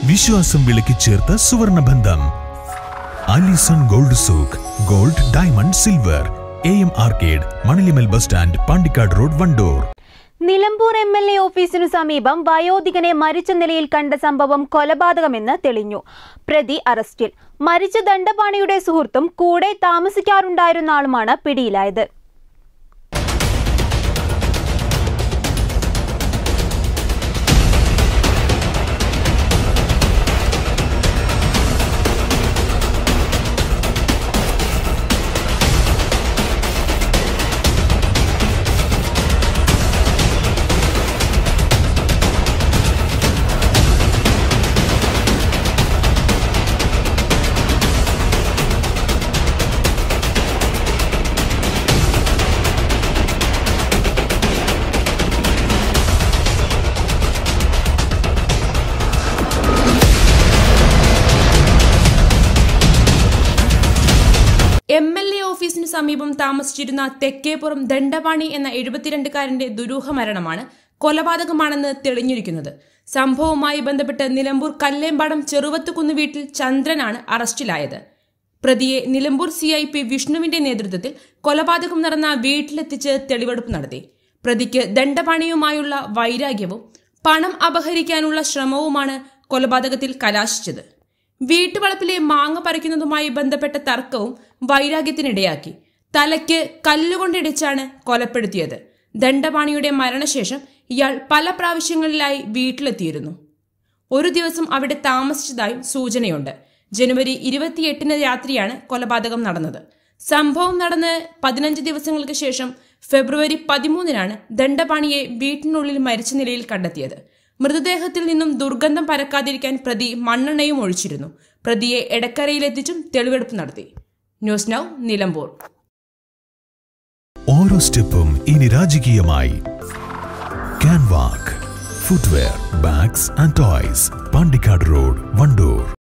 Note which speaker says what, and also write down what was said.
Speaker 1: വിശ്വാസം വിളക്കി ചേർത്ത സുവർണ ബന്ധം Alison gold souk gold diamond silver A M arcade Manalimal bus stand Pandikkad road Wandoor
Speaker 2: Nilambur M L A ഓഫീസിനു സമീപം വയോധികനെ മരിച്ച നിലയിൽ കണ്ട സംഭവം കൊലപാതകമെന്ന് തെളിഞ്ഞു പ്രതി അറസ്റ്റിൽ മരിച്ച ദണ്ഡപാണിയുടെ സുഹൃത്തും കൂടെ താമസിക്കാറുണ്ടായിരുന്ന ആളുമാണ് പിടിയിലായത്
Speaker 3: എം എൽ എ ഓഫീസിന് സമീപം താമസിച്ചിരുന്ന തെക്കേപ്പുറം ദണ്ഡപാണി എന്ന എഴുപത്തിരണ്ടുകാരന്റെ ദുരൂഹ മരണമാണ് കൊലപാതകമാണെന്ന് തെളിഞ്ഞിരിക്കുന്നത് സംഭവവുമായി ബന്ധപ്പെട്ട് നിലമ്പൂർ കല്ലേമ്പാടം ചെറുവത്തുകുന്ന് വീട്ടിൽ ചന്ദ്രനാണ് അറസ്റ്റിലായത് പ്രതിയെ നിലമ്പൂർ സി ഐ പി വിഷ്ണുവിന്റെ നേതൃത്വത്തിൽ കൊലപാതകം നടന്ന വീട്ടിലെത്തിച്ച് തെളിവെടുപ്പ് നടത്തി പ്രതിക്ക് ദണ്ഡപാണിയുമായുള്ള വൈരാഗ്യവും പണം അപഹരിക്കാനുള്ള ശ്രമവുമാണ് കൊലപാതകത്തിൽ കലാശിച്ചത് വീട്ടുവളപ്പിലെ മാങ്ങ പറിക്കുന്നതുമായി ബന്ധപ്പെട്ട തർക്കവും വൈരാഗ്യത്തിനിടയാക്കി തലയ്ക്ക് കല്ലുകൊണ്ടിടിച്ചാണ് കൊലപ്പെടുത്തിയത് ദണ്ഡപാണിയുടെ മരണശേഷം ഇയാൾ പല പ്രാവശ്യങ്ങളിലായി വീട്ടിലെത്തിയിരുന്നു ഒരു ദിവസം അവിടെ താമസിച്ചതായും സൂചനയുണ്ട് ജനുവരി ഇരുപത്തിയെട്ടിന് രാത്രിയാണ് കൊലപാതകം നടന്നത് സംഭവം നടന്ന് പതിനഞ്ച് ദിവസങ്ങൾക്ക് ശേഷം ഫെബ്രുവരി പതിമൂന്നിനാണ് ദണ്ഡപാണിയെ വീട്ടിനുള്ളിൽ മരിച്ച നിലയിൽ കണ്ടെത്തിയത് മൃതദേഹത്തിൽ നിന്നും ദുർഗന്ധം പരക്കാതിരിക്കാൻ പ്രതി മണ്ണെണ്ണയും ഒഴിച്ചിരുന്നു പ്രതിയെ എടക്കരയിലെത്തിച്ചും തെളിവെടുപ്പ് നടത്തി ന്യൂസ് നൗ നിലമ്പൂർ
Speaker 1: ഓരോ സ്റ്റെപ്പും ഇനി രാജകീയമായി Canwalk footwear bags and toys Pandikkad road Wandoor